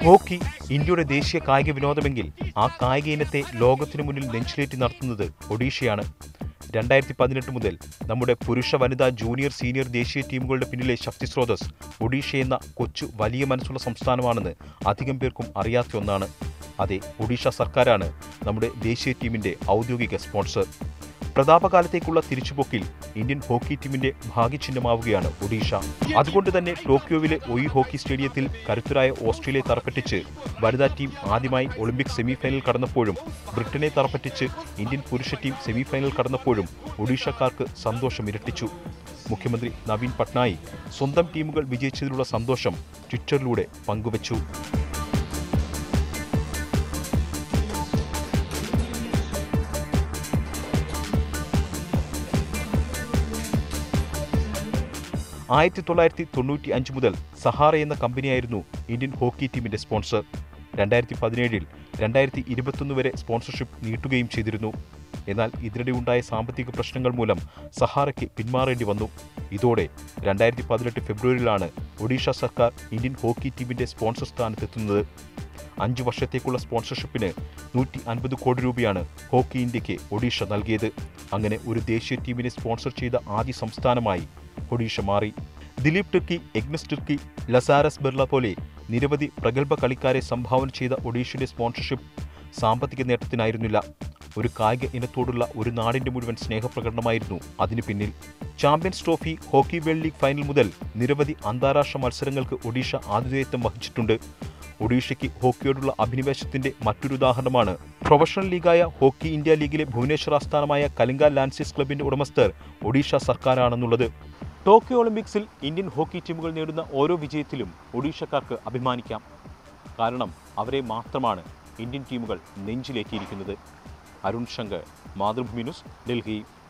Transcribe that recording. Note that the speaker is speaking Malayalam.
ഹോക്കി ഇന്ത്യയുടെ ദേശീയ കായിക വിനോദമെങ്കിൽ ആ കായിക ഇനത്തെ ലോകത്തിനു മുന്നിൽ നെഞ്ചിലേറ്റി നടത്തുന്നത് ഒഡീഷയാണ് രണ്ടായിരത്തി പതിനെട്ട് മുതൽ നമ്മുടെ പുരുഷ വനിതാ ജൂനിയർ സീനിയർ ദേശീയ ടീമുകളുടെ പിന്നിലെ ശക്തി സ്രോതസ് ഒഡീഷ എന്ന കൊച്ചു വലിയ മനസ്സുള്ള സംസ്ഥാനമാണെന്ന് അധികം പേർക്കും അറിയാത്ത ഒന്നാണ് അതെ ഒഡീഷ സർക്കാരാണ് നമ്മുടെ ദേശീയ ടീമിന്റെ ഔദ്യോഗിക സ്പോൺസർ പ്രതാപകാലത്തേക്കുള്ള തിരിച്ചുപോക്കിൽ ഇന്ത്യൻ ഹോക്കി ടീമിന്റെ ഭാഗ്യചിഹ്നമാവുകയാണ് ഒഡീഷ അതുകൊണ്ട് തന്നെ ടോക്കിയോവിലെ ഒയി ഹോക്കി സ്റ്റേഡിയത്തിൽ കരുത്തരായ ഓസ്ട്രേലിയയെ തറപ്പറ്റിച്ച് വനിതാ ടീം ആദ്യമായി ഒളിമ്പിക് സെമിഫൈനൽ കടന്നപ്പോഴും ബ്രിട്ടനെ തറപ്പറ്റിച്ച് ഇന്ത്യൻ പുരുഷ ടീം സെമിഫൈനൽ കടന്നപ്പോഴും ഒഡീഷക്കാർക്ക് സന്തോഷം ഇരട്ടിച്ചു മുഖ്യമന്ത്രി നവീൻ പട്നായിക് സ്വന്തം ടീമുകൾ വിജയിച്ചതിലുള്ള സന്തോഷം ട്വിറ്ററിലൂടെ പങ്കുവച്ചു ആയിരത്തി തൊള്ളായിരത്തി തൊണ്ണൂറ്റി അഞ്ച് മുതൽ സഹാറ എന്ന കമ്പനിയായിരുന്നു ഇന്ത്യൻ ഹോക്കി ടീമിന്റെ സ്പോൺസർ രണ്ടായിരത്തി പതിനേഴിൽ രണ്ടായിരത്തി ഇരുപത്തൊന്ന് വരെ സ്പോൺസർഷിപ്പ് നീട്ടുകയും ചെയ്തിരുന്നു എന്നാൽ ഇതിനിടെ ഉണ്ടായ സാമ്പത്തിക പ്രശ്നങ്ങൾ മൂലം സഹാറയ്ക്ക് പിന്മാറേണ്ടി വന്നു ഇതോടെ രണ്ടായിരത്തി പതിനെട്ട് ഫെബ്രുവരിയിലാണ് ഒഡീഷ സർക്കാർ ഇന്ത്യൻ ഹോക്കി ടീമിന്റെ സ്പോൺസർ സ്ഥാനത്തെത്തുന്നത് അഞ്ച് വർഷത്തേക്കുള്ള സ്പോൺസർഷിപ്പിന് നൂറ്റി അൻപത് കോടി രൂപയാണ് ഹോക്കി ഇന്ത്യക്ക് ഒഡീഷ നൽകിയത് അങ്ങനെ ഒരു ദേശീയ ടീമിനെ സ്പോൺസർ ചെയ്ത ആദ്യ സംസ്ഥാനമായി ഒഡീഷ മാറി ദിലീപ് ടിർക്കി എഗ്നസ് ടിർക്കി ലസാരസ് ബിർള പോലെ നിരവധി പ്രഗത്ഭ കളിക്കാരെ സംഭാവന ചെയ്ത ഒഡീഷയുടെ സ്പോൺസർഷിപ്പ് സാമ്പത്തിക നേട്ടത്തിനായിരുന്നില്ല ഒരു കായിക ഇനത്തോടുള്ള ഒരു നാടിന്റെ മുഴുവൻ സ്നേഹപ്രകടനമായിരുന്നു അതിനു പിന്നിൽ champions trophy hockey world league final മുതൽ നിരവധി അന്താരാഷ്ട്ര മത്സരങ്ങൾക്ക് ഒഡീഷ ആതിഥേയത്വം വഹിച്ചിട്ടുണ്ട് ഒഡീഷയ്ക്ക് ഹോക്കിയോടുള്ള അഭിനിവേശത്തിന്റെ മറ്റൊരു ഉദാഹരണമാണ് പ്രൊഫഷണൽ ലീഗായ ഹോക്കി ഇന്ത്യ ലീഗിലെ ഭുവനേശ്വർ ആസ്ഥാനമായ കലിംഗ ലാൻസിസ് ക്ലബിന്റെ ഉടമസ്ഥർ ഒഡീഷ സർക്കാരാണെന്നുള്ളത് ടോക്കിയോ ഒളിമ്പിക്സിൽ ഇന്ത്യൻ ഹോക്കി ടീമുകൾ നേടുന്ന ഓരോ വിജയത്തിലും ഒഡീഷക്കാർക്ക് അഭിമാനിക്കാം കാരണം അവരെ മാത്രമാണ് ഇന്ത്യൻ ടീമുകൾ നെഞ്ചിലേറ്റിയിരിക്കുന്നത് അരുൺ ശങ്കർ മാതൃഭൂമി ന്യൂസ് ഡൽഹി